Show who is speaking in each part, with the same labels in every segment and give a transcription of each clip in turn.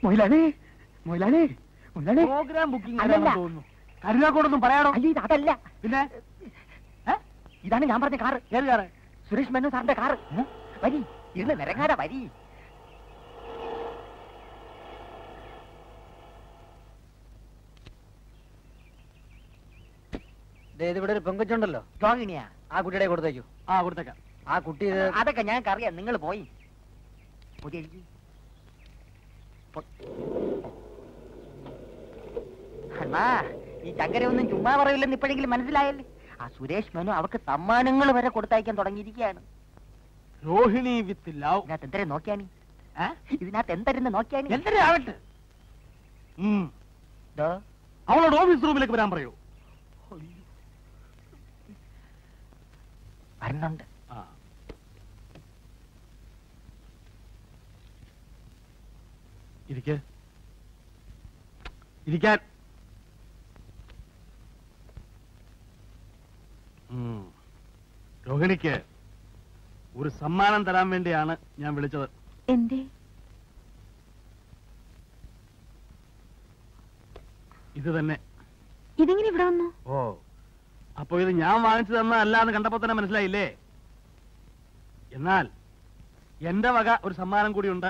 Speaker 1: മൊയിലാളി മൊയിലാളി മൊയിലാളി
Speaker 2: programme booking
Speaker 1: അല്ലല്ല.
Speaker 2: തോന്നുന്നു കരുനാക്കോടൊന്നും പറയാടോ
Speaker 1: അല്ല ഇത് അതല്ല
Speaker 2: പിന്നെ
Speaker 1: ഏ? ഇതാണ് ഞാൻ പറഞ്ഞ കാറ്
Speaker 2: ഏത് കാറ്
Speaker 1: സുരേഷ് മേനോൻ സാറിന്റെ കാറ് വരി ഇരുന്ന് നിരങ്ങാതെ വരി
Speaker 3: ഇവിടെ ഒരു പെങ്കൊച്ചുണ്ടല്ലോ
Speaker 1: രോഹിണിയാ
Speaker 3: ആ കുട്ടിയുടെ കൊടുത്തേക്കു
Speaker 2: ആ കൊടുത്തേക്കാം
Speaker 3: ആ കുട്ടി ഇത്
Speaker 1: അതൊക്കെ ഞങ്ങൾക്ക് അറിയാം നിങ്ങൾ പോയി പുതിയ എഴുതി. പൊ- അണ്ണാ ഈ ചങ്കരൊന്നും ചുമ്മാ പറയില്ലെന്ന് ഇപ്പോഴെങ്കിലും മനസ്സിലായല്ലേ ആ സുരേഷ് മേനു അവർക്ക് സമ്മാനങ്ങൾ വരെ കൊടുത്തയക്കാൻ തുടങ്ങിയിരിക്കുകയാണ്
Speaker 2: രോഹിണി വിത്ത് ലവ്
Speaker 1: ഇതിനകത്ത് എന്തരെ നോക്കിയാണി ഇതിനകത്ത് എന്തരെന്ന് നോക്കിയാണി
Speaker 2: എന്തിനാ ആവട്ടെ ഉം.
Speaker 1: ദോ,
Speaker 2: അവളോട് ഓഫീസ് റൂമിലേക്ക് വരാൻ പറയൂ
Speaker 1: വരുന്നുണ്ട്
Speaker 2: ആ. ഇരിക്ക് ഇരിക്കാൻ ഉം. രോഹിണിക്ക് ഒരു സമ്മാനം തരാൻ വേണ്ടിയാണ് ഞാൻ വിളിച്ചത്
Speaker 4: എന്തേ
Speaker 2: ഇത് തന്നെ
Speaker 4: ഇതെങ്ങനെ ഇവിടെ വന്നു
Speaker 2: ഓ അപ്പൊ ഇത് ഞാൻ വാങ്ങിച്ചു തന്നതല്ല എന്ന് കണ്ടപ്പോ തന്നെ മനസ്സിലായില്ലേ എന്നാൽ എന്റെ വക ഒരു സമ്മാനം കൂടിയുണ്ട്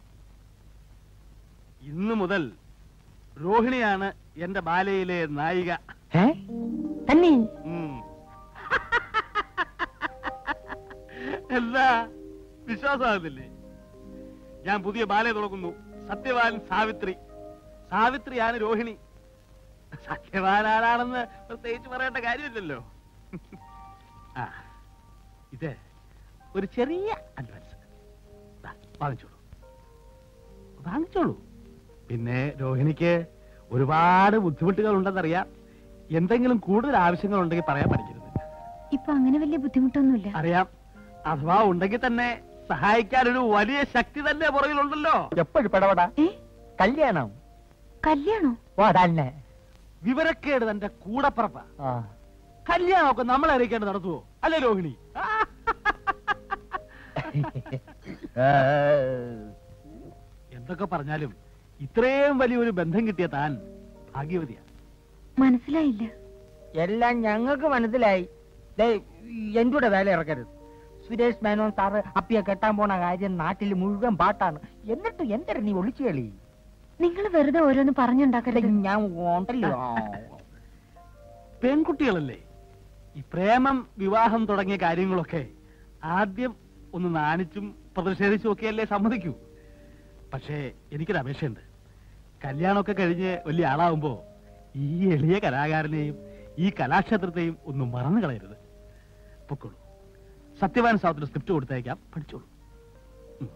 Speaker 2: ഇന്നു മുതൽ രോഹിണിയാണ് എന്റെ ബാലയിലെ നായിക
Speaker 1: ഏ തന്നെ
Speaker 2: ഉം. എന്താ വിശ്വാസമാകുന്നില്ലേ ഞാൻ പുതിയ ബാലയെ തുടങ്ങുന്നു സത്യവാൻ സാവിത്രി സാവിത്രിയാണ് രോഹിണി സത്യവാൻ ആരാണെന്ന് പ്രത്യേകിച്ച് പറയേണ്ട കാര്യമില്ലല്ലോ ആ ഇത് ഒരു ചെറിയ അഡ്വാൻസ് ദാ, വാങ്ങിച്ചോളൂ വാങ്ങിച്ചോളൂ പിന്നെ രോഹിണിക്ക് ഒരുപാട് ബുദ്ധിമുട്ടുകൾ ഉണ്ടെന്നറിയാം എന്തെങ്കിലും കൂടുതൽ ആവശ്യങ്ങൾ ഉണ്ടെങ്കിൽ പറയാൻ പഠിക്കരുത്
Speaker 4: ഇപ്പൊ അങ്ങനെ വലിയ ബുദ്ധിമുട്ടൊന്നുമില്ല
Speaker 2: അറിയാം അഥവാ ഉണ്ടെങ്കിൽ തന്നെ സഹായിക്കാൻ ഒരു വലിയ ശക്തി തന്നെ പുറകിലുണ്ടല്ലോ
Speaker 1: എപ്പോഴും പെടപെടാ
Speaker 4: ഏ
Speaker 1: കല്യാണം
Speaker 4: കല്യാണോ
Speaker 1: ഓ അതന്നെ
Speaker 2: വിവരക്കേട് തന്റെ കൂടപ്പറപ്പ
Speaker 1: ആ
Speaker 2: കല്യാണമൊക്കെ നമ്മളെ അറിയിക്കേണ്ട നടത്തുവോ അല്ലേ രോഹിണി എന്തൊക്കെ പറഞ്ഞാലും ഇത്രയും വലിയൊരു ബന്ധം കിട്ടിയ താൻ ഭാഗ്യവതിയാ
Speaker 4: മനസ്സിലായില്ല
Speaker 1: എല്ലാം ഞങ്ങൾക്ക് മനസ്സിലായി ദേ, എന്റെ കൂടെ വേല ഇറക്കരുത് സുരേഷ് മേനോൻ സാറ് അപ്പിയെ കെട്ടാൻ പോണ കാര്യം നാട്ടിൽ മുഴുവൻ പാട്ടാണ് എന്നിട്ട് എന്തൊരു നീ ഒളിച്ചു കളി
Speaker 4: നിങ്ങൾ വെറുതെ ഓരോന്ന് പറഞ്ഞുണ്ടാക്കരുത്
Speaker 1: ഞാൻ ഉണ്ടല്ലോ
Speaker 2: പെൺകുട്ടികളല്ലേ ഈ പ്രേമം വിവാഹം തുടങ്ങിയ കാര്യങ്ങളൊക്കെ ആദ്യം ഒന്ന് നാണിച്ചും പ്രതിഷേധിച്ചും ഒക്കെയല്ലേ സമ്മതിക്കൂ പക്ഷേ എനിക്കൊരു അപേക്ഷയുണ്ട് കല്യാണമൊക്കെ കഴിഞ്ഞ് വലിയ ആളാവുമ്പോ ഈ എളിയ കലാകാരനെയും ഈ കലാക്ഷേത്രത്തെയും ഒന്നും മറന്നു കളയരുത് പൊക്കോളൂ സത്യവാൻ സാവത്തിന് സ്ക്രിപ്റ്റ് കൊടുത്തയക്കാം പഠിച്ചോളൂ ഉം.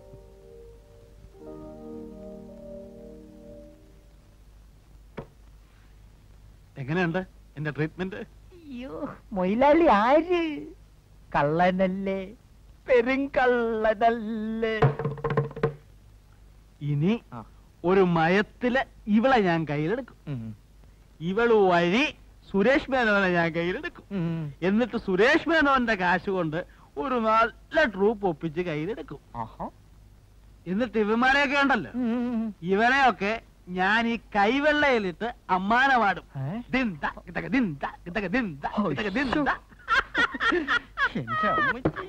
Speaker 2: എങ്ങനെയുണ്ട് എന്റെ ട്രീറ്റ്മെന്റ്
Speaker 1: അയ്യോ മൊയിലാളി ആര് കള്ളനല്ലേ പെരുങ്കള്ളനല്ലേ
Speaker 2: ഇനി
Speaker 1: ആ.
Speaker 2: ഒരു മയത്തില് ഇവളെ ഞാൻ കയ്യിലെടുക്കും
Speaker 1: ഉം.
Speaker 2: ഇവള് വഴി സുരേഷ് മേനോനെ ഞാൻ കയ്യിലെടുക്കും
Speaker 1: ഉം.
Speaker 2: എന്നിട്ട് സുരേഷ് മേനോന്റെ കാശ് കൊണ്ട് ഒരു നല്ല ട്രൂപ്പ് ഒപ്പിച്ച് കയ്യിലെടുക്കും
Speaker 1: ആഹാ.
Speaker 2: എന്നിട്ട് ഇവന്മാരെയൊക്കെ ഉണ്ടല്ലോ
Speaker 1: ഉം.
Speaker 2: ഇവരെയൊക്കെ ഞാൻ ഈ കൈവെള്ളയിലിട്ട് അമ്മാനെ പാടും
Speaker 1: ഏ?
Speaker 2: ദിന്ത, കിതക ദിന്ത, കിതക ദിന്ത, കിതക ദിന്ത.
Speaker 1: എന്റെ അമ്മച്ചി.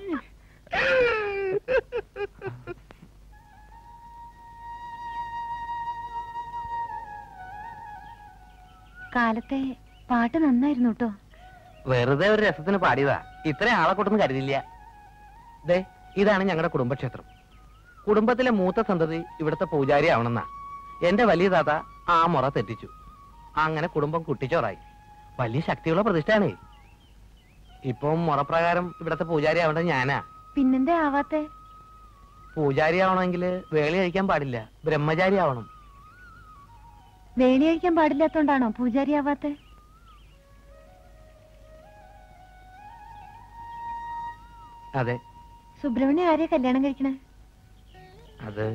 Speaker 4: കാലത്തെ പാട്ട് നന്നായിരുന്നു കേട്ടോ
Speaker 3: വെറുതെ ഒരു രസത്തിന് പാടിയതാ ഇത്ര ആളെ കൊണ്ടൊന്നും കരുതില്ല ദേ ഇതാണ് ഞങ്ങളുടെ കുടുംബക്ഷേത്രം കുടുംബത്തിലെ മൂത്ത സന്തതി ഇവിടുത്തെ പൂജാരി ആവണമെന്നാ എന്റെ വലിയ താത്ത ആ മുറ തെറ്റിച്ചു അങ്ങനെ കുടുംബം കുട്ടിച്ചോറായി വലിയ ശക്തിയുള്ള പ്രതിഷ്ഠയാണേ ഇപ്പം മുറപ്രകാരം ഇവിടുത്തെ പൂജാരി ആവേണ്ടത് ഞാനാ
Speaker 4: പിന്നെന്തേ ആവാത്തെ
Speaker 3: പൂജാരി ആവണമെങ്കിൽ വേളി കഴിക്കാൻ പാടില്ല ബ്രഹ്മചാരി ആവണം
Speaker 4: വേളി കഴിക്കാൻ പാടില്ലാത്തോണ്ടാണോ പൂജാരി ആവാത്തെ
Speaker 3: അതെ
Speaker 4: സുബ്രഹ്മണ്യം ആരെയാ കല്യാണം കഴിക്കണേ
Speaker 3: അത്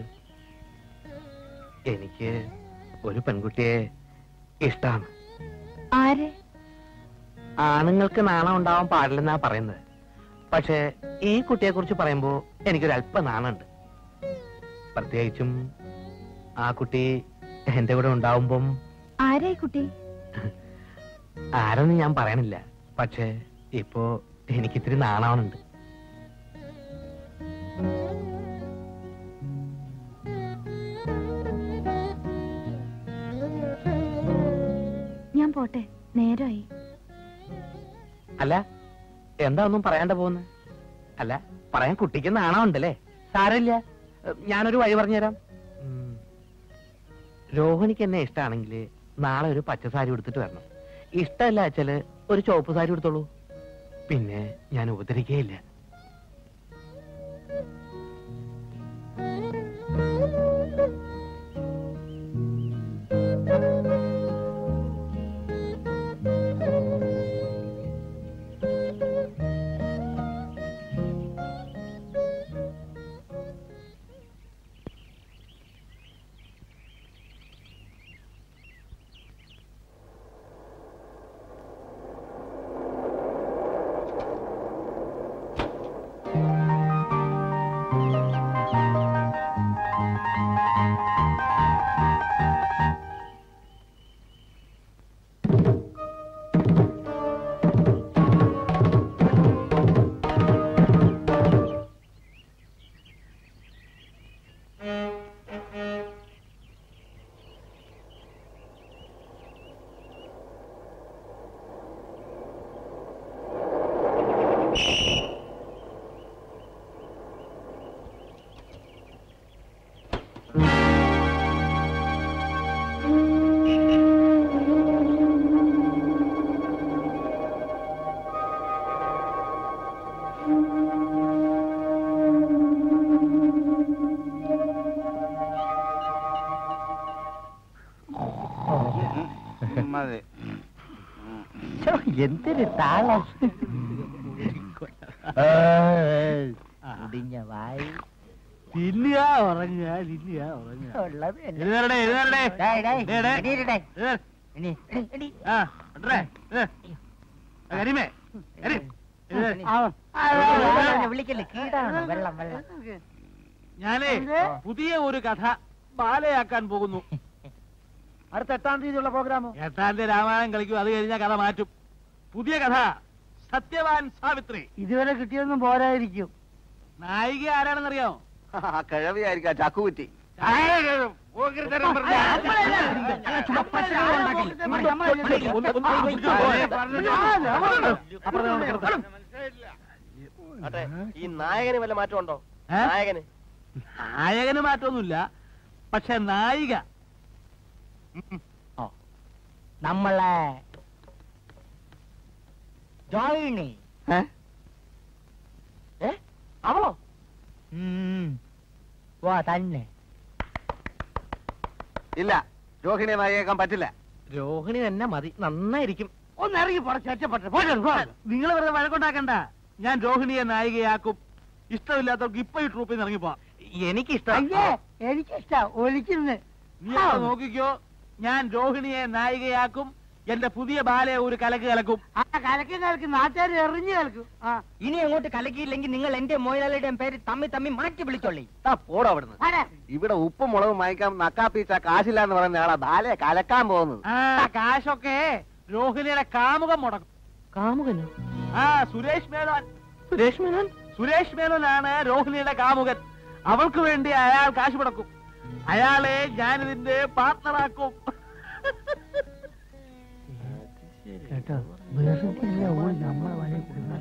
Speaker 3: എനിക്ക് ഒരു പെൺകുട്ടിയെ ഇഷ്ടാണ്
Speaker 4: ആരെ
Speaker 3: ആണുങ്ങൾക്ക് നാണം ഉണ്ടാവാൻ പാടില്ലെന്നാ പറയുന്നത് പക്ഷേ ഈ കുട്ടിയെ കുറിച്ച് പറയുമ്പോ എനിക്കൊരു അല്പ നാണുണ്ട് പ്രത്യേകിച്ചും ആ കുട്ടി എന്റെ കൂടെ ഉണ്ടാവുമ്പം
Speaker 4: ആരായി കുട്ടി
Speaker 3: ആരെന്ന് ഞാൻ പറയണില്ല പക്ഷേ ഇപ്പോ എനിക്കിത്തിരി നാണാവണുണ്ട്
Speaker 4: ഞാൻ പോട്ടെ നേരമായി
Speaker 3: അല്ല എന്താ ഒന്നും പറയാണ്ട പോകുന്നത് അല്ല പറയാൻ കുട്ടിക്ക് നാണമുണ്ടല്ലേ സാരമില്ല ഏ, ഞാനൊരു വഴി പറഞ്ഞുതരാം ഉം. രോഹിണിക്ക് എന്നെ ഇഷ്ടമാണെങ്കിൽ നാളെ ഒരു പച്ച സാരി ഉടുത്തിട്ട് വരണം ഇഷ്ടമല്ല വെച്ചാല് ഒരു ചുവപ്പ് സാരി എടുത്തോളൂ പിന്നെ ഞാൻ ഉപദ്രവിക്കുകയില്ല
Speaker 5: മതി
Speaker 1: ശ്ശോ, എന്തൊരു താളം മുടിഞ്ഞ വായി
Speaker 2: തിന്നുക ഉറങ്ങുക തിന്നുക ഉറങ്ങുക
Speaker 1: ഉള്ളത് തന്നെ.
Speaker 2: എഴുന്നേരടേ എഴുന്നേരടേ
Speaker 1: ഡേയ്, ഡേയ്,
Speaker 2: ഡേ, ഡേ.
Speaker 1: എണീരടേ.
Speaker 2: എഴുന്നേര്.
Speaker 1: എണീ, എണീ, എണീ.
Speaker 2: ആ ഉണ്ടേ കരിമേ കരി എഴുന്നേര്.
Speaker 1: ആ, ആ, ആ, വിളിക്കല്ലേ കീടാണ് വെള്ളം വെള്ളം
Speaker 2: ഞാനേ പുതിയ ഒരു കഥ ബാലയാക്കാൻ പോകുന്നു
Speaker 1: അടുത്ത എട്ടാം തീയതിയുള്ള പ്രോഗ്രാമോ
Speaker 2: എട്ടാം തീയതി രാമായണം കളിക്കും അത് കഴിഞ്ഞാൽ കഥ മാറ്റും പുതിയ കഥ സത്യവാൻ സാവിത്രി
Speaker 1: ഇതുവരെ കിട്ടിയൊന്നും പോരായിരിക്കും
Speaker 2: നായിക ആരാണെന്നറിയാമോ
Speaker 5: കിഴവിയായിരിക്കാം ചക്കുകുറ്റി
Speaker 6: ഈ നായകന് വല്ല മാറ്റമുണ്ടോ
Speaker 2: ഏ?
Speaker 6: നായകന്
Speaker 2: നായകന് മാറ്റമൊന്നുമില്ല പക്ഷെ നായിക
Speaker 1: നമ്മളെ ജോയിനി
Speaker 6: അവളോ
Speaker 1: ഉം. വാ തന്നെ
Speaker 5: ഇല്ല രോഹിണിയെ നായികേക്കാൻ പറ്റില്ല
Speaker 3: രോഹിണി തന്നെ മതി നന്നായിരിക്കും
Speaker 2: ഒന്ന് ഇറങ്ങി നിങ്ങൾ വെറുതെ വഴക്കുണ്ടാക്കണ്ട ഞാൻ രോഹിണിയെ നായികയാക്കും ഇഷ്ടമില്ലാത്തവർക്ക് ഇപ്പൊ ഈ ട്രൂപ്പിൽ നിന്ന് ഇറങ്ങിപ്പോ
Speaker 3: എനിക്കിഷ്ടം
Speaker 1: അയ്യേ എനിക്കിഷ്ട ഒലിക്കുന്നു
Speaker 2: നീ അവിടെ നോക്കിക്കോ ഞാൻ രോഹിണിയെ നായികയാക്കും എന്റെ പുതിയ ബാലയെ ഒരു കലക്ക് കലക്കും
Speaker 1: ആ കലക്കി കലക്കി നാട്ടുകാർ എറിഞ്ഞു കലക്കും ഇനി അങ്ങോട്ട് കലക്കിയില്ലെങ്കിൽ നിങ്ങൾ എന്റെ മോയിലാളിയുടെയും പേര് തമ്മി തമ്മി മാറ്റി വിളിച്ചോളി
Speaker 5: പോടോ അവിടുന്ന് ഇവിടെ ഉപ്പും മുളകും വാങ്ങിക്കാൻ നക്കാപ്പീച്ച കാശില്ല എന്ന് പറയുന്ന ആളാ ബാലയെ കലക്കാൻ പോകുന്നത്
Speaker 2: ആ കാശൊക്കെ രോഹിണിയുടെ കാമുകം മുടക്കും
Speaker 3: കാമുകനോ
Speaker 2: ആ സുരേഷ് മേനോൻ
Speaker 3: സുരേഷ് മേനോൻ
Speaker 2: സുരേഷ് മേനോനാണ് രോഹിണിയുടെ കാമുകൻ അവൾക്ക് വേണ്ടി അയാൾ കാശ് മുടക്കും അയാളെ ഞാനിതിന്റെ പാർട്ണറാക്കും
Speaker 1: കേട്ടോ വെറുതെ ഓൾ നമ്മളെ വഴി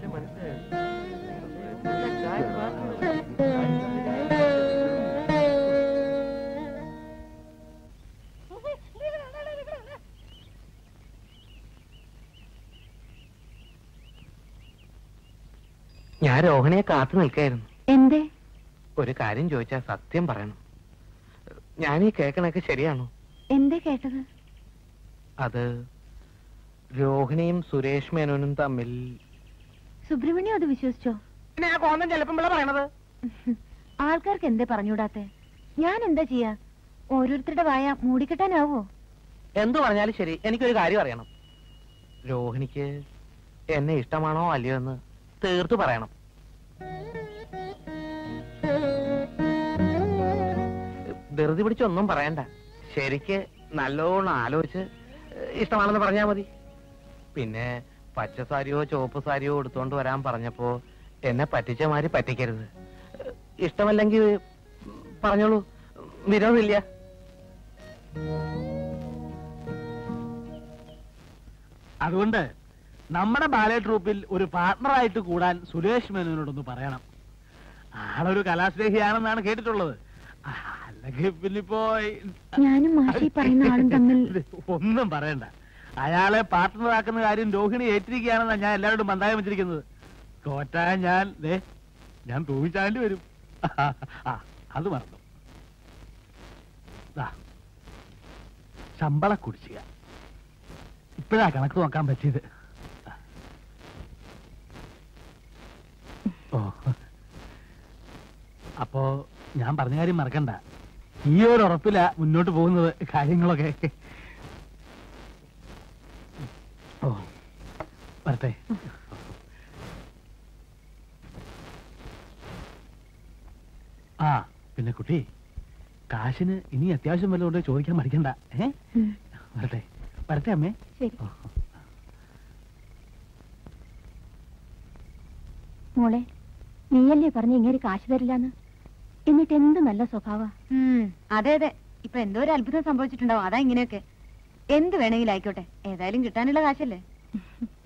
Speaker 3: ഞാൻ രോഹിണിയെ കാത്തു നിൽക്കായിരുന്നു
Speaker 4: എന്തേ
Speaker 3: ഒരു കാര്യം ചോദിച്ചാൽ സത്യം പറയണം ഞാൻ ഈ കേൾക്കണൊക്കെ ശരിയാണോ
Speaker 4: എന്തേ കേട്ടത്
Speaker 3: അത് രോഹിണിയും സുരേഷ് മേനോനും തമ്മിൽ
Speaker 4: സുബ്രഹ്മണ്യം അത് വിശ്വസിച്ചോ
Speaker 1: പിന്നെ ആ കോന്തം ചിലപ്പോഴാ പറയണത്
Speaker 4: ആൾക്കാർക്ക് എന്തേ പറഞ്ഞൂടാത്തെ ഞാൻ എന്താ ചെയ്യാ ഓരോരുത്തരുടെ വായ മൂടിക്കെട്ടാനാവോ
Speaker 3: എന്തു പറഞ്ഞാലും ശരി എനിക്കൊരു കാര്യം അറിയണം രോഹിണിക്ക് എന്നെ ഇഷ്ടമാണോ അല്ലയോ എന്ന് തീർത്തു പറയണം ധൃതി പിടിച്ചൊന്നും പറയണ്ട ശരിക്ക് നല്ലോണം ആലോചിച്ച് ഏഹ്, ഇഷ്ടമാണെന്ന് പറഞ്ഞാ മതി പിന്നെ പച്ച സാരിയോ ചുവപ്പ് സാരിയോ എടുത്തോണ്ട് വരാൻ പറഞ്ഞപ്പോ എന്നെ പറ്റിച്ച മാതിരി പറ്റിക്കരുത് ഏഹ്, ഇഷ്ടമല്ലെങ്കിൽ പറഞ്ഞോളൂ വിരോധമില്ല
Speaker 2: അതുകൊണ്ട് നമ്മുടെ ബാലെ ട്രൂപ്പിൽ ഒരു പാർട്ണറായിട്ട് കൂടാൻ സുരേഷ് മേനോനോടൊന്ന് പറയണം ആളൊരു കലാസ്നേഹിയാണെന്നാണ് കേട്ടിട്ടുള്ളത് ആ, അല്ലെങ്കിൽ പിന്നിപ്പോ
Speaker 4: ഞാനും മാഷി പറയുന്ന ആളും തമ്മിൽ
Speaker 2: ഒന്നും പറയണ്ട അയാളെ പാർട്ട്ണറാക്കുന്ന കാര്യം രോഹിണി ഏറ്റിരിക്കുകയാണെന്നാണ് ഞാൻ എല്ലാവരോടും മന്ദായം വെച്ചിരിക്കുന്നത് തോറ്റാൻ ഞാൻ ദേ ഞാൻ തൂവിച്ചാണ്ടി വരും ആ അത് മറന്നു ദാ, ശമ്പള കുടിശ്ശിക ഇപ്പോഴാ കണക്ക് നോക്കാൻ പറ്റിയത് ഓ അപ്പോ ഞാൻ പറഞ്ഞ കാര്യം മറക്കണ്ട ഈ ഒരു ഉറപ്പില മുന്നോട്ട് പോകുന്നത് കാര്യങ്ങളൊക്കെ ഓ വരട്ടെ ആ പിന്നെ കുട്ടി കാശിന് ഇനി അത്യാവശ്യം വല്ലതുകൊണ്ട് ചോദിക്കാൻ മടിക്കണ്ട ഏ
Speaker 4: ഉം,
Speaker 2: വരട്ടെ വരട്ടെ അമ്മേ
Speaker 4: ശരി
Speaker 2: ഓ.
Speaker 4: മോളെ നീയല്ലേ പറഞ്ഞ ഇങ്ങനെ കാശ് തരില്ലാന്ന് എന്നിട്ട് എന്ത് നല്ല സ്വഭാവ
Speaker 7: അതെ അതെ ഇപ്പൊ എന്തോ ഒരു അത്ഭുതം സംഭവിച്ചിട്ടുണ്ടാവും അതാ ഇങ്ങനെയൊക്കെ എന്ത് വേണമെങ്കിലും ആയിക്കോട്ടെ ഏതായാലും കിട്ടാനുള്ള കാശല്ലേ